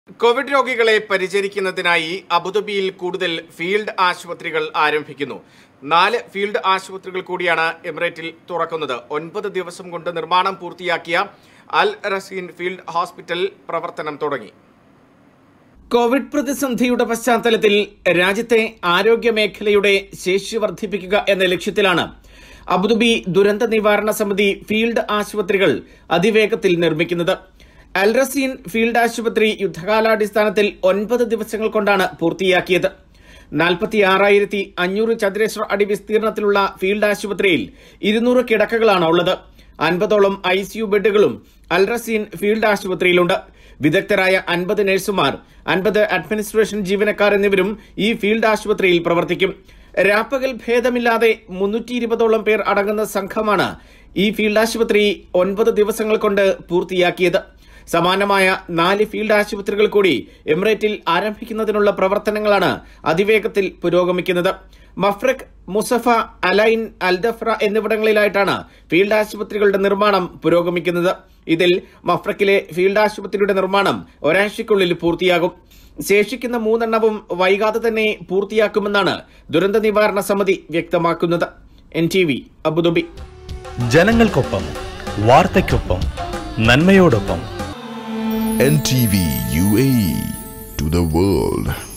Covid രോഗികളെ പരിചരിക്കുന്നതിനായി അബുദാബിയിൽ കൂടുതൽ ഫീൽഡ് ആശുപത്രികൾ ആരംഭിക്കുന്നു നാല് ഫീൽഡ് ആശുപത്രികൾ കൂടിയാണ് എമിറേറ്റിൽ തുറക്കുന്നത് ഒൻപത് ദിവസം കൊണ്ട് നിർമ്മാണം പൂർത്തിയാക്കിയ അൽ റസീൻ ഫീൽഡ് ഹോസ്പിറ്റൽ പ്രവർത്തനം തുടങ്ങി കോവിഡ് പ്രതിസന്ധിയുടെ പശ്ചാത്തലത്തിൽ രാജ്യത്തെ ആരോഗ്യ മേഖലയുടെ ശേഷി വർദ്ധിപ്പിക്കുക എന്ന ലക്ഷ്യത്തിലാണ് അബുദാബി ദുരന്ത നിവാരണ സമിതി ഫീൽഡ് ആശുപത്രികൾ അതിവേഗത്തിൽ നിർമ്മിക്കുന്നത് അൽറസീൻ ഫീൽഡ് ആശുപത്രി യുദ്ധകാലാടിസ്ഥാനത്തിൽ ഒൻപത് ദിവസങ്ങൾ കൊണ്ടാണ് പൂർത്തിയാക്കിയത് നാൽപ്പത്തി ആറായിരത്തി അഞ്ഞൂറ് ചതുരശ്ര അടി വിസ്തീർണത്തിലുള്ള ഫീൽഡ് ആശുപത്രിയിൽ ഇരുന്നൂറ് കിടക്കകളാണ് ഉള്ളത് അൻപതോളം ഐ സിയു ബെഡുകളും അൽറസീൻ ഫീൽഡ് ആശുപത്രിയിലുണ്ട് വിദഗ്ധരായ അൻപത് നഴ്സുമാർ അൻപത് അഡ്മിനിസ്ട്രേഷൻ ജീവനക്കാർ എന്നിവരും ഈ ഫീൽഡ് ആശുപത്രിയിൽ പ്രവർത്തിക്കും രാപ്പകൽ ഭേദമില്ലാതെ മുന്നൂറ്റി ഇരുപതോളം പേർ അടങ്ങുന്ന സംഘമാണ് ഈ ഫീൽഡ് ആശുപത്രി ഒൻപത് ദിവസങ്ങൾ കൊണ്ട് പൂർത്തിയാക്കിയത് സമാനമായ നാല് ഫീൽഡ് ആശുപത്രികൾ കൂടി എമിറേറ്റിൽ ആരംഭിക്കുന്നതിനുള്ള പ്രവർത്തനങ്ങളാണ് അതിവേഗത്തിൽ പുരോഗമിക്കുന്നത് മഫ്രക് മുസഫ അലൈൻ അൽദഫ്ര എന്നിവിടങ്ങളിലായിട്ടാണ് ഫീൽഡ് ആശുപത്രികളുടെ നിർമ്മാണം പുരോഗമിക്കുന്നത് ഇതിൽ മഫ്രക്കിലെ ഫീൽഡ് ആശുപത്രിയുടെ നിർമ്മാണം ഒരാഴ്ചയ്ക്കുള്ളിൽ പൂർത്തിയാകും ശേഷിക്കുന്ന മൂന്നെണ്ണവും വൈകാതെ തന്നെ പൂർത്തിയാക്കുമെന്നാണ് ദുരന്ത നിവാരണ സമിതി വ്യക്തമാക്കുന്നത് എൻ ടി വി അബുദാബി ജനങ്ങൾക്കൊപ്പം വാർത്തയ്ക്കൊപ്പം നന്മയോടൊപ്പം NTV UAE to the world.